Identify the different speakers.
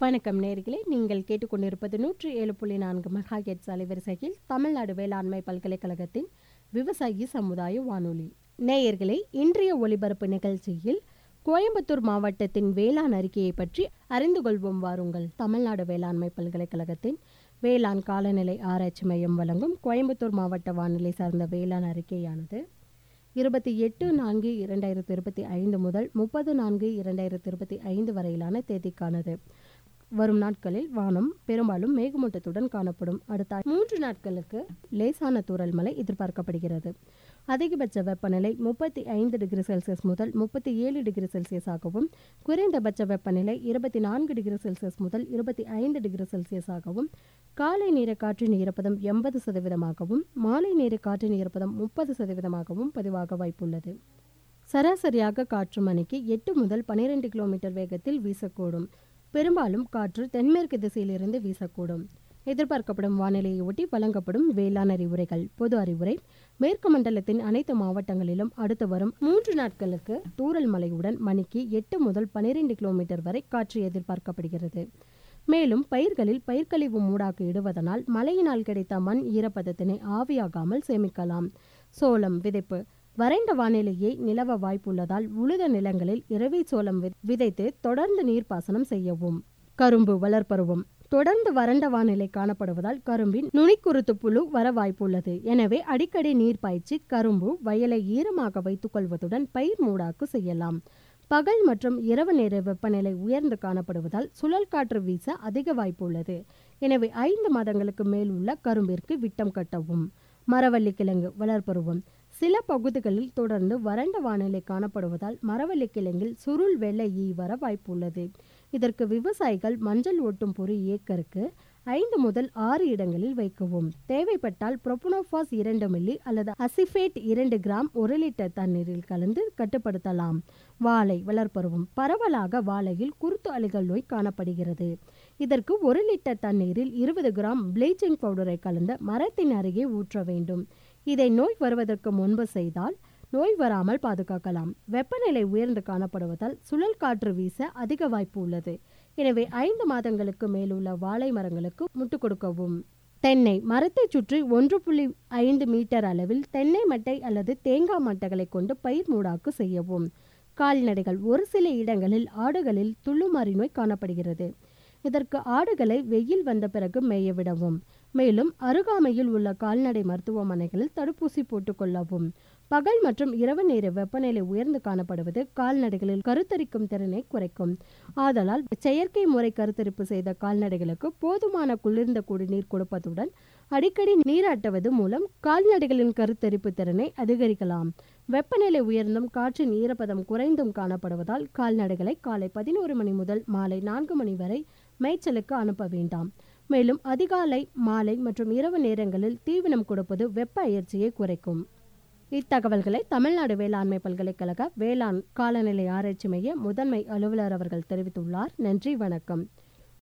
Speaker 1: வணக்கம் நேர்களே நீங்கள் கேட்டுக்கொண்டிருப்பது நூற்றி ஏழு புள்ளி நான்கு மெகா ஹெட்ஸ் அலைவரிசையில் தமிழ்நாடு வேளாண்மை பல்கலைக்கழகத்தின் விவசாயி சமுதாய வானொலி நேயர்களே இன்றைய ஒலிபரப்பு நிகழ்ச்சியில் கோயம்புத்தூர் மாவட்டத்தின் வேளாண் அறிக்கையை பற்றி அறிந்து கொள்வோம் வாருங்கள் தமிழ்நாடு வேளாண்மை பல்கலைக்கழகத்தின் வேளாண் காலநிலை ஆராய்ச்சி மையம் வழங்கும் கோயம்புத்தூர் மாவட்ட வானிலை சார்ந்த வேளாண் அறிக்கையானது இருபத்தி எட்டு நான்கு இரண்டாயிரத்தி இருபத்தி ஐந்து முதல் முப்பது நான்கு இரண்டாயிரத்தி இருபத்தி ஐந்து வரையிலான தேதிக்கானது வரும் நாட்களில் வானம் பெரும்பாலும் மேகமூட்டத்துடன் காணப்படும் அடுத்த மூன்று நாட்களுக்கு லேசான தூறல் மழை எதிர்பார்க்கப்படுகிறது அதிகபட்ச வெப்பநிலை முப்பத்தி ஐந்து டிகிரி செல்சியஸ் முதல் முப்பத்தி ஏழு டிகிரி செல்சியஸாகவும் குறைந்தபட்ச வெப்பநிலை இருபத்தி நான்கு டிகிரி செல்சியஸ் முதல் இருபத்தி ஐந்து டிகிரி செல்சியஸாகவும் காலை நேர காற்றின் ஈரப்பதம் எண்பது சதவீதமாகவும் மாலை நேர காற்றின் ஈரப்பதம் முப்பது சதவீதமாகவும் பதிவாக வாய்ப்புள்ளது சராசரியாக காற்று மணிக்கு எட்டு முதல் பனிரெண்டு கிலோமீட்டர் வேகத்தில் வீசக்கூடும் பெரும்பாலும் காற்று தென்மேற்கு திசையிலிருந்து வீசக்கூடும் எதிர்பார்க்கப்படும் வானிலையை ஒட்டி வழங்கப்படும் வேளாண் அறிவுரைகள் பொது அறிவுரை மேற்கு மண்டலத்தின் அனைத்து மாவட்டங்களிலும் அடுத்து வரும் மூன்று நாட்களுக்கு தூறல் மழையுடன் மணிக்கு எட்டு முதல் பனிரெண்டு கிலோமீட்டர் வரை காற்று எதிர்பார்க்கப்படுகிறது மேலும் பயிர்களில் பயிர்க்கழிவு மூடாக்கு இடுவதனால் மழையினால் கிடைத்த மண் ஈரப்பதத்தினை ஆவியாகாமல் சேமிக்கலாம் சோளம் விதைப்பு வறண்ட வானிலையே நிலவ வாய்ப்புள்ளதால் உழுத நிலங்களில் இரவை சோளம் வி- விதைத்து தொடர்ந்து நீர்ப்பாசனம் செய்யவும் கரும்பு வளர்ப்பருவம் தொடர்ந்து வறண்ட வானிலை காணப்படுவதால் கரும்பின் நுனிக்குருத்து புழு வர வாய்ப்புள்ளது எனவே அடிக்கடி நீர் பாய்ச்சி கரும்பு வயலை ஈரமாக வைத்துக் கொள்வதுடன் பயிர் மூடாக்கு செய்யலாம் பகல் மற்றும் இரவு நேர வெப்பநிலை உயர்ந்து காணப்படுவதால் சுழல் காற்று வீச அதிக வாய்ப்பு உள்ளது எனவே ஐந்து மாதங்களுக்கு மேல் உள்ள கரும்பிற்கு விட்டம் கட்டவும் மரவள்ளி கிழங்கு வளர்ப்பருவம் சில பகுதிகளில் தொடர்ந்து வறண்ட வானிலை காணப்படுவதால் மரவள்ளி கிழங்கில் சுருள் வெள்ளை ஈ வர வாய்ப்புள்ளது இதற்கு விவசாயிகள் மஞ்சள் ஒட்டும் பொறி ஏக்கருக்கு ஐந்து முதல் ஆறு இடங்களில் வைக்கவும் தேவைப்பட்டால் புரோபனோபாஸ் இரண்டு மில்லி அல்லது அசிஃபேட் இரண்டு கிராம் ஒரு லிட்டர் தண்ணீரில் கலந்து கட்டுப்படுத்தலாம் வாழை வளர்ப்பருவம் பரவலாக வாழையில் குருத்து அழுகல் நோய் காணப்படுகிறது இதற்கு ஒரு லிட்டர் தண்ணீரில் இருபது கிராம் ப்ளீச்சிங் பவுடரை கலந்து மரத்தின் அருகே ஊற்ற வேண்டும் இதை நோய் வருவதற்கு முன்பு செய்தால் நோய் வராமல் பாதுகாக்கலாம் வெப்பநிலை உயர்ந்து காணப்படுவதால் சுழல் காற்று வீச அதிக வாய்ப்பு உள்ளது எனவே ஐந்து மாதங்களுக்கு மேலுள்ள வாழை மரங்களுக்கு முட்டு கொடுக்கவும் தென்னை மரத்தை சுற்றி ஒன்று புள்ளி ஐந்து மீட்டர் அளவில் தென்னை மட்டை அல்லது தேங்காய் மட்டைகளை கொண்டு பயிர் மூடாக்கு செய்யவும் கால்நடைகள் ஒரு சில இடங்களில் ஆடுகளில் துள்ளுமாறி நோய் காணப்படுகிறது இதற்கு ஆடுகளை வெயில் வந்த பிறகு மேய விடவும் மேலும் அருகாமையில் உள்ள கால்நடை மருத்துவமனைகளில் தடுப்பூசி போட்டுக்கொள்ளவும் பகல் மற்றும் இரவு நேர வெப்பநிலை உயர்ந்து காணப்படுவது கால்நடைகளில் கருத்தரிக்கும் திறனை குறைக்கும் ஆதலால் செயற்கை முறை கருத்தரிப்பு செய்த கால்நடைகளுக்கு போதுமான குளிர்ந்த குடிநீர் கொடுப்பதுடன் அடிக்கடி நீராட்டுவது மூலம் கால்நடைகளின் கருத்தரிப்பு திறனை அதிகரிக்கலாம் வெப்பநிலை உயர்ந்தும் காற்றின் ஈரப்பதம் குறைந்தும் காணப்படுவதால் கால்நடைகளை காலை பதினோரு மணி முதல் மாலை நான்கு மணி வரை மேய்ச்சலுக்கு அனுப்ப வேண்டாம் மேலும் அதிகாலை மாலை மற்றும் இரவு நேரங்களில் தீவனம் கொடுப்பது வெப்ப அயற்சியை குறைக்கும் இத்தகவல்களை தமிழ்நாடு வேளாண்மை பல்கலைக்கழக வேளாண் காலநிலை ஆராய்ச்சி மைய முதன்மை அலுவலர் அவர்கள் தெரிவித்துள்ளார் நன்றி வணக்கம்